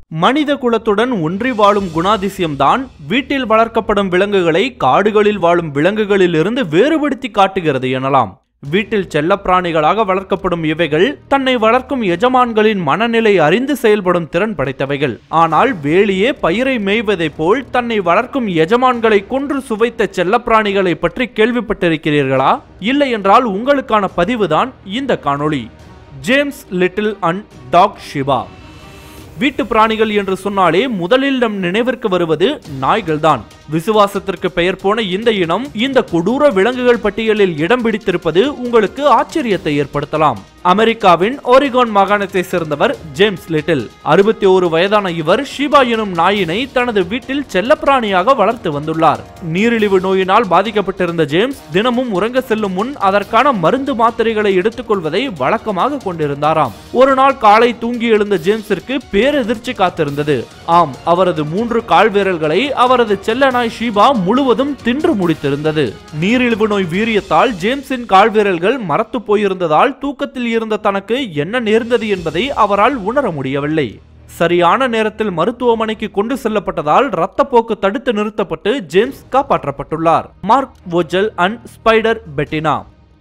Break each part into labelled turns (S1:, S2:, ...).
S1: மனித குலத்துடன் ஒன்றி வாழும் குணாதிசயம்தான் வீட்டில் வளர்க்கப்படும் விலங்குகளை காடுகளில் வாழும் விலங்குகளிலிருந்து வேறுபடுத்தி காட்டுகிறது எனலாம் வீட்டில் செல்லப்பிராணிகளாக வளர்க்கப்படும் இவைகள் தன்னை வளர்க்கும் எஜமான்களின் மனநிலை அறிந்து செயல்படும் திறன் படைத்தவைகள் ஆனால் வேலியே பயிரை மேய்வதைப் போல் தன்னை வளர்க்கும் எஜமான்களை கொன்று சுவைத்த செல்லப்பிராணிகளை பற்றி கேள்விப்பட்டிருக்கிறீர்களா இல்லை என்றால் உங்களுக்கான பதிவுதான் இந்த காணொளி James Little and dog Shiba வீட்டு பிராணிகள் என்று சொன்னாலே முதலில் நம் நினைவிற்கு வருவது நாய்கள்தான் விசுவாசத்திற்கு பெயர் போன இந்த இனம் இந்த கொடூர விலங்குகள் பட்டியலில் இடம் பிடித்திருப்பது உங்களுக்கு ஆச்சரியத்தை ஏற்படுத்தலாம் அமெரிக்காவின் ஓரிகான் மாகாணத்தை சேர்ந்தவர் ஜேம்ஸ் லிட்டில் அறுபத்தி ஒரு வயதான இவர் ஷிபா எனும் நாயினை தனது வீட்டில் செல்லப்பிராணியாக வளர்த்து வந்துள்ளார் நீரிழிவு நோயினால் பாதிக்கப்பட்டிருந்த ஜேம்ஸ் தினமும் உறங்க செல்லும் முன் அதற்கான மருந்து மாத்திரைகளை எடுத்துக்கொள்வதை வழக்கமாக கொண்டிருந்தாராம் ஒரு நாள் காலை தூங்கி எழுந்த ஜேம்ஸிற்கு பேரெதிர்ச்சி காத்திருந்தது ஆம் அவரது மூன்று கால் விரல்களை அவரது செல்ல நாய் ஷீபா முழுவதும் தின்று முடித்திருந்தது நீரிழிவு நோய் வீரியத்தால் ஜேம்ஸின் கால் விரல்கள் மரத்து போயிருந்ததால் தூக்கத்தில் இருந்த தனக்கு என்ன நேர்ந்தது என்பதை அவரால் உணர முடியவில்லை சரியான நேரத்தில் மருத்துவமனைக்கு கொண்டு செல்லப்பட்டதால் ரத்தப்போக்கு தடுத்து நிறுத்தப்பட்டு ஜேம்ஸ் காப்பாற்றப்பட்டுள்ளார் Mark Vogel and spider Bettina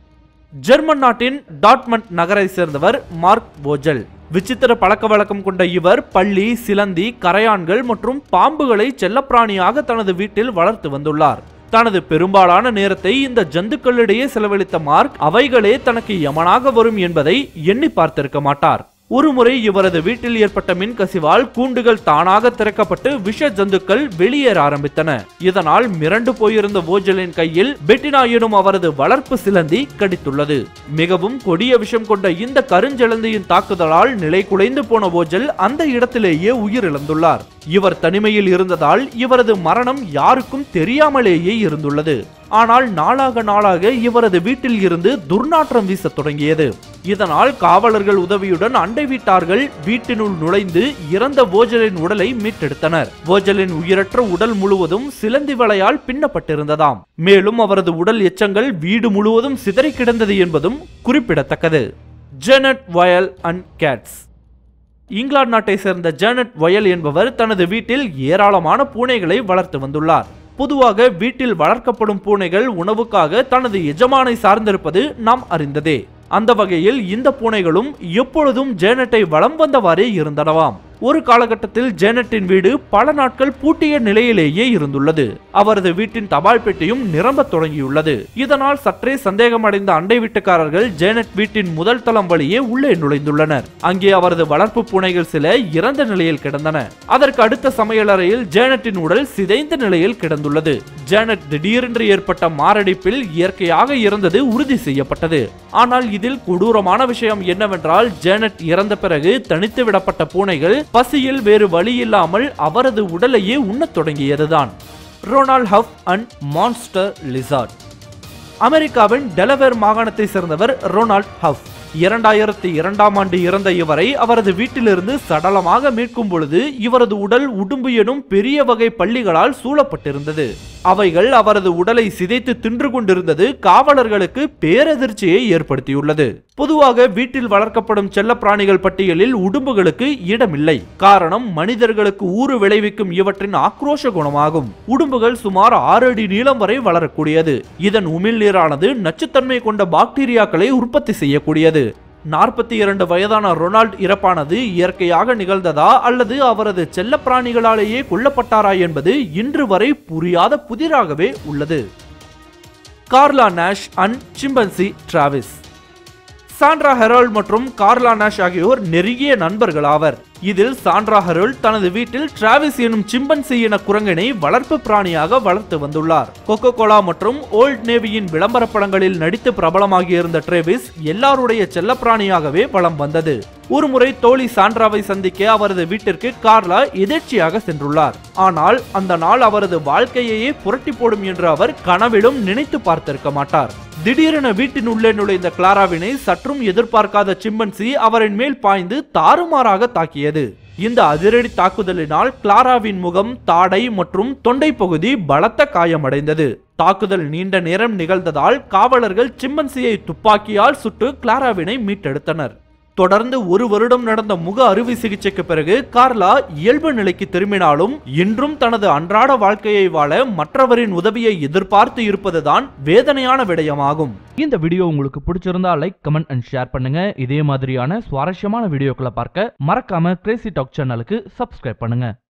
S1: German நாட்டின் டாட்மண்ட் நகரை சேர்ந்தவர் மார்க் வோஜல் விசித்திர பழக்க வழக்கம் கொண்ட இவர் பள்ளி சிலந்தி கரையான்கள் மற்றும் பாம்புகளை செல்லப்பிராணியாக தனது வீட்டில் வளர்த்து வந்துள்ளார் தனது பெரும்பாலான நேரத்தை இந்த ஜந்துக்களிடையே செலவழித்த மார்க் அவைகளே தனக்கு யமனாக வரும் என்பதை எண்ணி பார்த்திருக்க மாட்டார் ஒருமுறை இவரது வீட்டில் ஏற்பட்ட மின்கசிவால் கூண்டுகள் தானாக திறக்கப்பட்டு விஷ ஜந்துக்கள் வெளியேற ஆரம்பித்தன இதனால் மிரண்டு போயிருந்த ஓஜலின் கையில் பெட்டினா எனும் அவரது வளர்ப்பு சிலந்தி கடித்துள்ளது மிகவும் கொடிய விஷம் கொண்ட இந்த கருஞ்செலந்தியின் தாக்குதலால் நிலை குலைந்து போன ஓஜல் அந்த இடத்திலேயே உயிரிழந்துள்ளார் இவர் தனிமையில் இருந்ததால் இவரது மரணம் யாருக்கும் தெரியாமலேயே இருந்துள்ளது ஆனால் நாளாக நாளாக இவரது வீட்டில் இருந்து துர்நாற்றம் வீசத் தொடங்கியது இதனால் காவலர்கள் உதவியுடன் அண்டை வீட்டார்கள் வீட்டினுள் நுழைந்து இறந்த ஓஜலின் உடலை மீட்டெடுத்தனர் ஓஜலின் உயிரற்ற உடல் முழுவதும் சிலந்தி வலையால் பின்னப்பட்டிருந்ததாம் மேலும் அவரது உடல் எச்சங்கள் வீடு முழுவதும் சிதறி கிடந்தது என்பதும் குறிப்பிடத்தக்கது ஜெனட் வயல் அண்ட் கேட்ஸ் இங்கிலாந்து நாட்டை சேர்ந்த ஜேனட் வயல் என்பவர் தனது வீட்டில் ஏராளமான பூனைகளை வளர்த்து வந்துள்ளார் பொதுவாக வீட்டில் வளர்க்கப்படும் பூனைகள் உணவுக்காக தனது எஜமானை சார்ந்திருப்பது நாம் அறிந்ததே அந்த வகையில் இந்த பூனைகளும் எப்பொழுதும் ஜேனட்டை வலம் வந்தவாறே இருந்தனவாம் ஒரு காலகட்டத்தில் ஜேனட்டின் வீடு பல நாட்கள் பூட்டிய நிலையிலேயே இருந்துள்ளது அவரது வீட்டின் தபால் பெட்டியும் நிரம்பத் தொடங்கியுள்ளது இதனால் சற்றே சந்தேகமடைந்த அண்டை வீட்டுக்காரர்கள் ஜேனட் வீட்டின் முதல் தளம் வழியே உள்ளே நுழைந்துள்ளனர் அங்கே அவரது வளர்ப்பு பூனைகள் சில இறந்த நிலையில் கிடந்தன அதற்கு அடுத்த சமையலறையில் ஜேனட்டின் உடல் சிதைந்த நிலையில் கிடந்துள்ளது ஜேனட் திடீரென்று ஏற்பட்ட மாரடைப்பில் இயற்கையாக இறந்தது உறுதி செய்யப்பட்டது ஆனால் இதில் கொடூரமான விஷயம் என்னவென்றால் ஜேனட் இறந்த பிறகு தனித்து விடப்பட்ட பூனைகள் பசியில் வேறு வழி இல்லாமல் அவரது உடலையே உண்ணத் தொடங்கியதுதான் Ronald Hubb and monster lizard அமெரிக்காவின் டெலவேர் மாகாணத்தை சேர்ந்தவர் ரொனால்ட் ஹப் இரண்டாயிரத்தி இரண்டாம் ஆண்டு இறந்த இவரை அவரது வீட்டிலிருந்து சடலமாக மீட்கும் பொழுது இவரது உடல் உடும்பு எனும் பெரிய வகை பள்ளிகளால் சூழப்பட்டிருந்தது அவைகள் அவரது உடலை சிதைத்து தின்று கொண்டிருந்தது காவலர்களுக்கு பேரதிர்ச்சியை ஏற்படுத்தியுள்ளது பொதுவாக வீட்டில் வளர்க்கப்படும் செல்ல பிராணிகள் பட்டியலில் உடும்புகளுக்கு இடமில்லை காரணம் மனிதர்களுக்கு ஊறு விளைவிக்கும் இவற்றின் ஆக்ரோஷ குணமாகும் உடும்புகள் சுமார் ஆறு அடி நீளம் வரை வளரக்கூடியது இதன் உமிழ்நீரானது நச்சுத்தன்மை கொண்ட பாக்டீரியாக்களை உற்பத்தி செய்யக்கூடியது நாற்பத்தி இரண்டு வயதான ரொனால்ட் இறப்பானது இயற்கையாக நிகழ்ந்ததா அல்லது அவரது செல்ல பிராணிகளாலேயே கொல்லப்பட்டாரா என்பது இன்று வரை புரியாத புதிராகவே உள்ளது Carla Nash and chimpanzee Travis Sandra Harold மற்றும் கார்லா நேஷ் ஆகியோர் நெருங்கிய நண்பர்கள் ஆவர் இதில் சாண்ட்ரா ஹெரோல்ட் தனது வீட்டில் டிராவிஸ் எனும் சிம்பன்சி இன குரங்கினை வளர்ப்பு பிராணியாக வளர்த்து வந்துள்ளார் கொக்கோ கோலா மற்றும் ஓல்ட் நேவியின் விளம்பர படங்களில் நடித்து பிரபலமாகியிருந்த டிரேவிஸ் எல்லாருடைய செல்லப்பிராணியாகவே வலம் வந்தது ஒருமுறை தோழி சாண்ட்ராவை சந்திக்க அவரது வீட்டிற்கு கார்லா எதேர்ச்சியாக சென்றுள்ளார் ஆனால் அந்த நாள் அவரது வாழ்க்கையையே புரட்டி போடும் என்று அவர் கனவிலும் நினைத்து பார்த்திருக்க மாட்டார் திடீரென வீட்டின் உள்ளே நுழைந்த கிளாராவினை சற்றும் எதிர்பார்க்காத சிம்பன்சி அவரின் மேல் பாய்ந்து தாறுமாறாக தாக்கியது இந்த அதிரடி தாக்குதலினால் கிளாராவின் முகம் தாடை மற்றும் தொண்டை பகுதி பலத்த காயமடைந்தது தாக்குதல் நீண்ட நேரம் நிகழ்ந்ததால் காவலர்கள் சிம்பன்சியை துப்பாக்கியால் சுட்டு கிளாராவினை மீட்டெடுத்தனர் தொடர்ந்து ஒரு வருடம் நடந்த முக அறுவை சிகிச்சைக்கு பிறகு கார்லா இயல்பு நிலைக்கு திரும்பினாலும் இன்றும் தனது அன்றாட வாழ்க்கையை வாழ மற்றவரின் உதவியை எதிர்பார்த்து இருப்பதுதான் வேதனையான விடயமாகும்
S2: இந்த வீடியோ உங்களுக்கு பிடிச்சிருந்தா லைக் கமெண்ட் அண்ட் ஷேர் பண்ணுங்க இதே மாதிரியான சுவாரஸ்யமான வீடியோக்களை பார்க்க மறக்காம கிரேசி டாக் சேனலுக்கு சப்ஸ்கிரைப் பண்ணுங்க